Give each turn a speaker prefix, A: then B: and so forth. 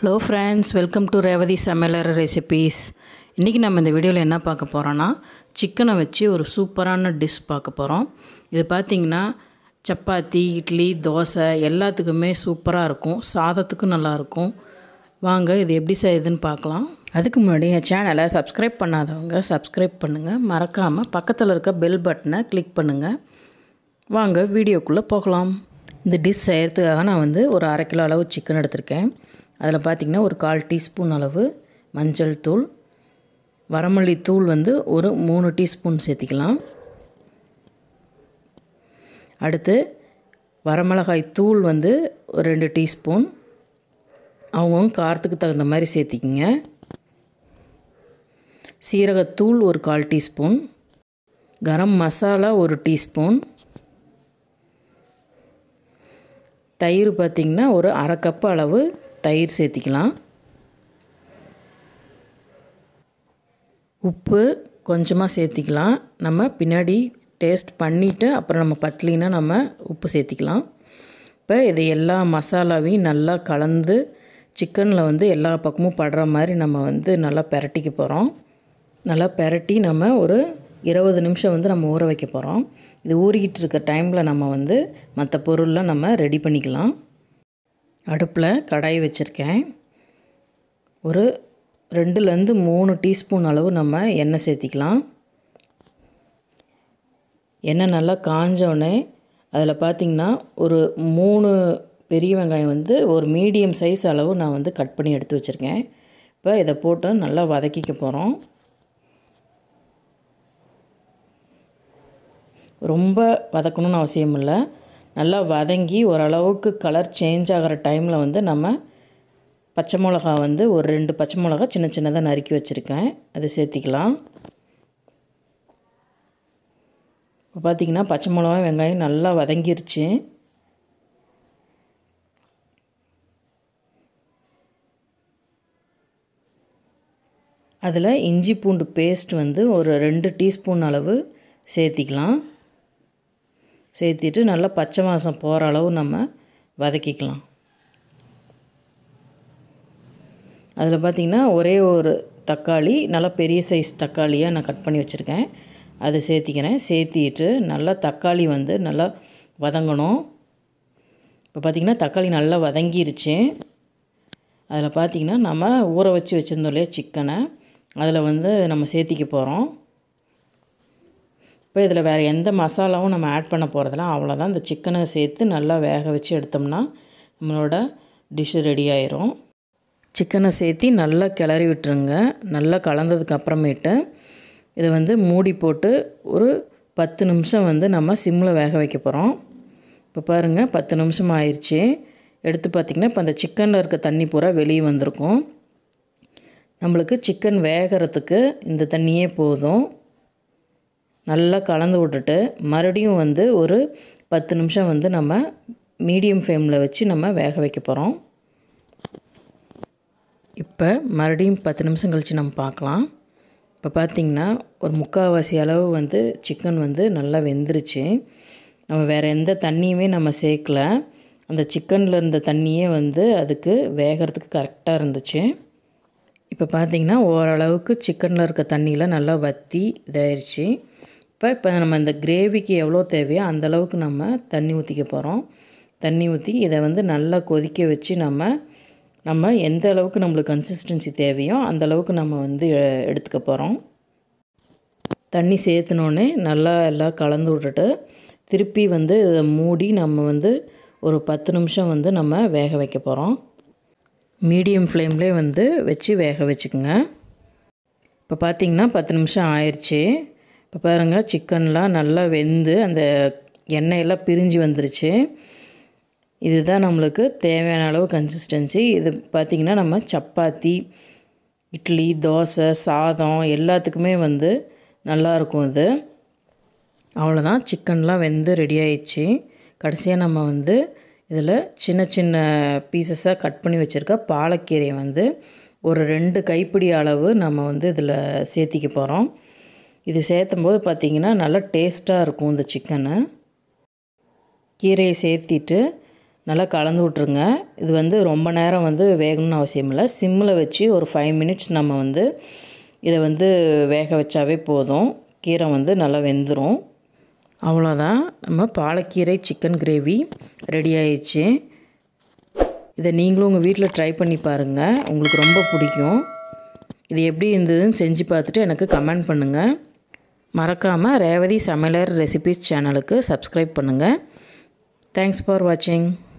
A: hello friends welcome to Revathi Samayalar recipes இன்றைக்கி நம்ம இந்த வீடியோவில் என்ன பார்க்க போகிறோன்னா சிக்கனை வச்சு ஒரு சூப்பரான டிஷ் பார்க்க போகிறோம் இது பார்த்திங்கன்னா சப்பாத்தி இட்லி தோசை எல்லாத்துக்குமே சூப்பராக இருக்கும் சாதத்துக்கும் நல்லாயிருக்கும் வாங்க இது எப்படி செய்யுதுன்னு பார்க்கலாம் அதுக்கு முன்னாடி என் சேனலை சப்ஸ்கிரைப் பண்ணாதவங்க சப்ஸ்கிரைப் பண்ணுங்கள் மறக்காமல் பக்கத்தில் இருக்க பெல் பட்டனை கிளிக் பண்ணுங்கள் வாங்க வீடியோக்குள்ளே போகலாம் இந்த டிஷ் செய்கிறதுக்காக நான் வந்து ஒரு அரை கிலோ அளவு சிக்கன் எடுத்திருக்கேன் அதில் பார்த்திங்கன்னா ஒரு கால் டீஸ்பூன் அளவு மஞ்சள் தூள் வரமல்லி தூள் வந்து ஒரு மூணு டீஸ்பூன் சேர்த்திக்கலாம் அடுத்து வரமிளகாய் தூள் வந்து ஒரு ரெண்டு டீஸ்பூன் அவங்கவுங்க காரத்துக்கு தகுந்த மாதிரி சேர்த்திக்கிங்க சீரகத்தூள் ஒரு கால் டீஸ்பூன் கரம் மசாலா ஒரு டீஸ்பூன் தயிர் பார்த்திங்கன்னா ஒரு அரை கப் அளவு தயிர் சேர்த்திக்கலாம் உப்பு கொஞ்சமாக சேர்த்திக்கலாம் நம்ம பின்னாடி டேஸ்ட் பண்ணிவிட்டு அப்புறம் நம்ம பத்தலினா நம்ம உப்பு சேர்த்திக்கலாம் இப்போ இது எல்லா மசாலாவையும் நல்லா கலந்து சிக்கனில் வந்து எல்லா பக்கமும் படுற மாதிரி நம்ம வந்து நல்லா பெரட்டிக்க போகிறோம் நல்லா பெரட்டி நம்ம ஒரு இருபது நிமிஷம் வந்து நம்ம ஊற வைக்க போகிறோம் இது ஊறிக்கிட்டு இருக்க டைமில் நம்ம வந்து மற்ற பொருள்லாம் நம்ம ரெடி பண்ணிக்கலாம் அடுப்பில் கடாய் வச்சுருக்கேன் ஒரு ரெண்டுலேருந்து மூணு டீஸ்பூன் அளவு நம்ம எண்ணெய் சேர்த்திக்கலாம் எண்ணெய் நல்லா காஞ்சோடனே அதில் பார்த்திங்கன்னா ஒரு மூணு பெரிய வெங்காயம் வந்து ஒரு மீடியம் சைஸ் அளவு நான் வந்து கட் பண்ணி எடுத்து வச்சுருக்கேன் இப்போ இதை போட்டு நல்லா வதக்கிக்க போகிறோம் ரொம்ப வதக்கணும்னு அவசியம் இல்லை நல்லா வதங்கி ஓரளவுக்கு கலர் சேஞ்ச் ஆகிற டைமில் வந்து நம்ம பச்சை மிளகா வந்து ஒரு ரெண்டு பச்சை மிளகா சின்ன சின்னதாக நறுக்கி வச்சுருக்கேன் அதை சேர்த்திக்கலாம் இப்போ பார்த்திங்கன்னா பச்சை மிளகா வெங்காயம் நல்லா வதங்கிருச்சு அதில் இஞ்சி பூண்டு பேஸ்ட் வந்து ஒரு ரெண்டு டீஸ்பூன் அளவு சேர்த்திக்கலாம் சேர்த்திட்டு நல்லா பச்சை வாசம் போகிற அளவு நம்ம வதக்கிக்கலாம் அதில் பார்த்திங்கன்னா ஒரே ஒரு தக்காளி நல்லா பெரிய சைஸ் தக்காளியாக நான் கட் பண்ணி வச்சுருக்கேன் அதை சேர்த்திக்கிறேன் சேர்த்திட்டு நல்லா தக்காளி வந்து நல்லா வதங்கணும் இப்போ பார்த்திங்கன்னா தக்காளி நல்லா வதங்கிருச்சு அதில் பார்த்திங்கன்னா நம்ம ஊற வச்சு வச்சுருந்தோம் இல்லையா சிக்கனை அதில் வந்து நம்ம சேர்த்திக்க போகிறோம் இப்போ இதில் வேறு எந்த மசாலாவும் நம்ம ஆட் பண்ண போகிறதில்ல அவ்வளோதான் இந்த சிக்கனை சேர்த்து நல்லா வேக வச்சு எடுத்தோம்னா நம்மளோட டிஷ்ஷு ரெடி ஆயிரும் சிக்கனை சேர்த்து நல்லா கிளறி விட்டுருங்க நல்லா கலந்ததுக்கு அப்புறமேட்டு இதை வந்து மூடி போட்டு ஒரு பத்து நிமிஷம் வந்து நம்ம சிம்மில் வேக வைக்க போகிறோம் இப்போ பாருங்கள் பத்து நிமிஷம் ஆயிடுச்சு எடுத்து பார்த்திங்கன்னா இப்போ அந்த சிக்கனில் இருக்க தண்ணி பூரா வெளியே வந்திருக்கும் நம்மளுக்கு சிக்கன் வேகிறதுக்கு இந்த தண்ணியே போதும் நல்லா கலந்து விட்டுட்டு மறுபடியும் வந்து ஒரு பத்து நிமிஷம் வந்து நம்ம மீடியம் ஃப்ளேமில் வச்சு நம்ம வேக வைக்க போகிறோம் இப்போ மறுபடியும் பத்து நிமிஷம் கழித்து நம்ம பார்க்கலாம் இப்போ பார்த்திங்கன்னா ஒரு முக்கால்வாசி அளவு வந்து சிக்கன் வந்து நல்லா வெந்துருச்சு நம்ம வேறு எந்த தண்ணியுமே நம்ம சேர்க்கல அந்த சிக்கனில் இருந்த தண்ணியே வந்து அதுக்கு வேகிறதுக்கு கரெக்டாக இருந்துச்சு இப்போ பார்த்திங்கன்னா ஓரளவுக்கு சிக்கனில் இருக்க தண்ணியில் நல்லா வற்றி இதாயிருச்சு இப்போ இப்போ நம்ம இந்த கிரேவிக்கு எவ்வளோ தேவையோ அந்தளவுக்கு நம்ம தண்ணி ஊற்றிக்க போகிறோம் தண்ணி ஊற்றி இதை வந்து நல்லா கொதிக்க வச்சு நம்ம நம்ம எந்த அளவுக்கு நம்மளுக்கு கன்சிஸ்டன்சி தேவையோ அந்த அளவுக்கு நம்ம வந்து எடுத்துக்க போகிறோம் தண்ணி சேர்த்துனோடனே நல்லா எல்லாம் கலந்து விட்டுட்டு திருப்பி வந்து இதை மூடி நம்ம வந்து ஒரு பத்து நிமிஷம் வந்து நம்ம வேக வைக்க போகிறோம் மீடியம் ஃப்ளேம்லேயே வந்து வச்சு வேக வச்சுக்கோங்க இப்போ பார்த்திங்கன்னா பத்து நிமிஷம் ஆயிடுச்சு இப்போ பாருங்கள் சிக்கன்லாம் நல்லா வெந்து அந்த எண்ணெயெல்லாம் பிரிஞ்சு வந்துருச்சு இதுதான் நம்மளுக்கு தேவையான அளவு கன்சிஸ்டன்சி இது பார்த்திங்கன்னா நம்ம சப்பாத்தி இட்லி தோசை சாதம் எல்லாத்துக்குமே வந்து நல்லாயிருக்கும் இது அவ்வளோதான் சிக்கன்லாம் வெந்து ரெடி ஆயிடுச்சு கடைசியாக நம்ம வந்து இதில் சின்ன சின்ன பீசஸாக கட் பண்ணி வச்சுருக்க பாலக்கீரையை வந்து ஒரு ரெண்டு கைப்பிடி அளவு நம்ம வந்து இதில் சேர்த்திக்க போகிறோம் இது சேர்த்தும் போது பார்த்திங்கன்னா நல்லா டேஸ்ட்டாக இருக்கும் இந்த சிக்கனு கீரையை சேர்த்திட்டு நல்லா கலந்து விட்ருங்க இது வந்து ரொம்ப நேரம் வந்து வேகணும்னு அவசியம் இல்லை சிம்மில் வச்சு ஒரு ஃபைவ் மினிட்ஸ் நம்ம வந்து இதை வந்து வேக வச்சாவே போதும் கீரை வந்து நல்லா வெந்துடும் அவ்வளோதான் நம்ம பாலக்கீரை சிக்கன் கிரேவி ரெடி ஆயிடுச்சு இதை நீங்களும் உங்கள் வீட்டில் ட்ரை பண்ணி பாருங்கள் உங்களுக்கு ரொம்ப பிடிக்கும் இது எப்படி இருந்ததுன்னு செஞ்சு பார்த்துட்டு எனக்கு கமெண்ட் பண்ணுங்கள் மறக்காமல் ரேவதி சமையலர் ரெசிபீஸ் சேனலுக்கு சப்ஸ்கிரைப் பண்ணுங்கள் தேங்க்ஸ் ஃபார் வாட்சிங்